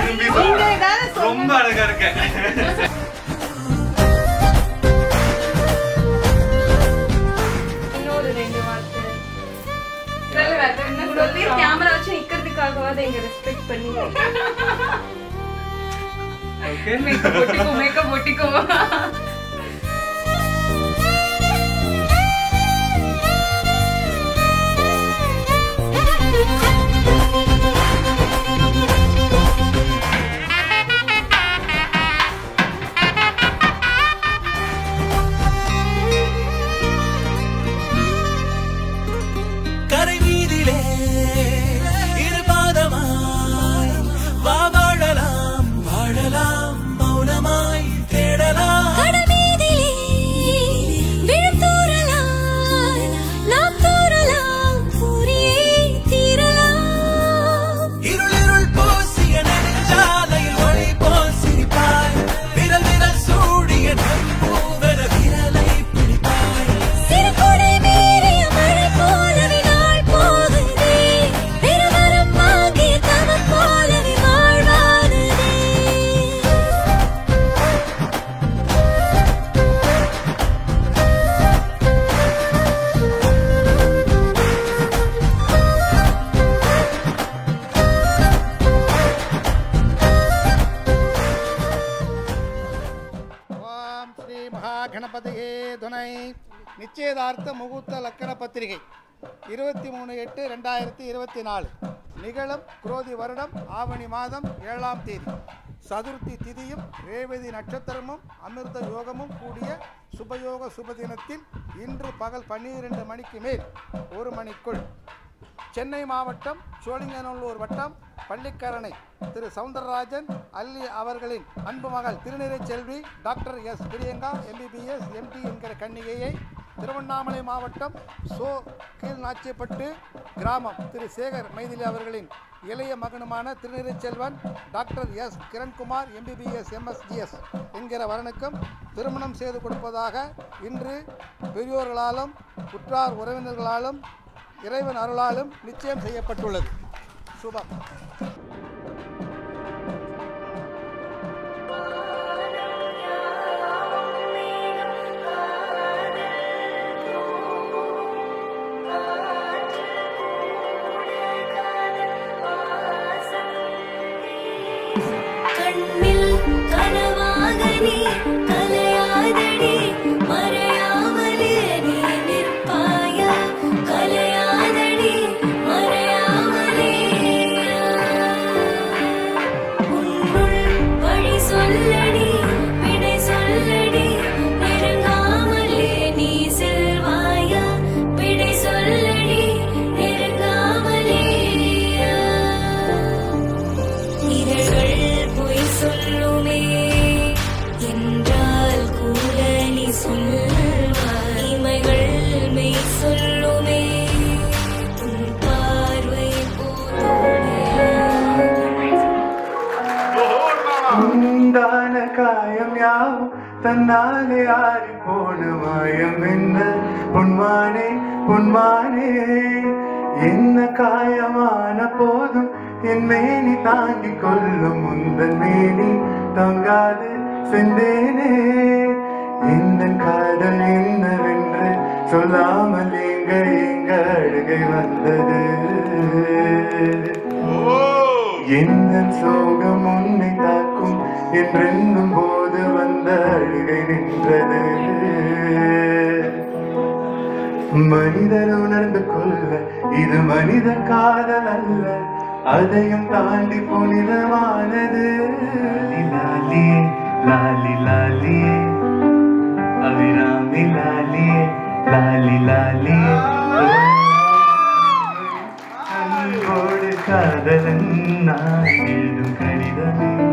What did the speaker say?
திரும்பி நீங்க சொல்றேன் ஏதாவது சொல்லுங்க. ரொம்ப அழகா இருக்க இன்னொரு ரெண்டு வார்த்தை இவ்வளவு பேர் கேமரா வச்சு நிக்கிறதுக்காகவாது எங்க ரெஸ்பெக்ட் பண்ணி ஓகே மேக்கப் போட்டுக்கோ மேக்கப் போட்டுக்கோ கரை மீதிலே இரு பாதமாய் வா வாழலாம் வாழலாம் மௌனமாய் தேடலாம் கடமீதிலே விழுத்தூறலாம் நாம் தூறலாம் கூறியே தீரலாம் இருளிருள் பூசிய நெடுஞ்சாலையில் ஒளி போல் சிரிப்பாய் விரல் விரல் சூடிய நம்பூவன விரலை பிடிப்பாய் சிறுகுடை மீறிய மழை போலவே நாள் போகுதே பெருவரம் வாங்கிய தவம் போலவே வாழ்வானதே ஓம் ஸ்ரீ மகாகணபதியே துணை நிச்சயதார்த்த முகூர்த்த லக்கண பத்திரிகை இருபத்தி மூணு எட்டு ரெண்டாயிரத்தி இருபத்தி நாலு நிகழும் குரோதி வருடம் ஆவணி மாதம் ஏழாம் தேதி சதுர்த்தி திதியும் ரேவதி நட்சத்திரமும் அமிர்த யோகமும் கூடிய சுபயோக சுபதினத்தில் இன்று பகல் பன்னிரண்டு மணிக்கு மேல் ஒரு மணிக்குள் சென்னை மாவட்டம் சோழிங்கநல்லூர் வட்டம் பள்ளிக்கரணை திரு சவுந்தரராஜன் அல்லி அவர்களின் அன்பு மகள் திருநிறை செல்வி doctor S Priyanka MBBS MD என்கிற கன்னிகையை திருவண்ணாமலை மாவட்டம் சோ கீழ்நாச்சிப்பட்டு கிராமம் திரு சேகர் மைதிலி அவர்களின் இளைய மகனுமான திருநிறை செல்வன் doctor S Kirankumar MBBS MSGS என்கிற வரனுக்கும் திருமணம் செய்து கொடுப்பதாக இன்று பெரியோர்களாலும் உற்றார் உறவினர்களாலும் இறைவன் அருளாலும் நிச்சயம் செய்யப்பட்டுள்ளது சுபம் கண்ணில் கனவாக நீ கலையாதடி மறையாமலே நீ நிற்பாயா கலையாதடி மறையாமலே உன்னுள் வழி சொல்லடி விடை சொல்லடி நெருங்காமலே நீ செல்வாயா விடை சொல்லடி நெருங்காமலே இதழ்கள் பொய் சொல்லுமே என்றால் கூட நீ சொல்வாய் இமைகள் மெய் சொல்லுமே உன் பார்வை போதுமே உண்டான காயம் யாவும் தன்னாலே ஆறி போன மாயம் என்ன பொன்மானே பொன்மானே என்ன காயமான போதும் என் மேனி தாங்கிக் கொள்ளும் முந்தன் மேனி தாங்காது சென்றேனே இந்த காதல் என்னவென்று சொல்லாமல் எங்க எங்க அழுகை வந்தது எந்த சோகம் உன்னை தாக்கும் என்றென்னும் போது வந்த அழுகை நின்றது மனிதர் உணர்ந்து கொள்ள இது மனித காதல் அல்ல அதையும் தாண்டி புனிதமானது லாலியே லாலி லாலியே அபிராமி லாலியே லாலி லாலியே அன்போடு காதலன் நான் எழுதும் கடிதமே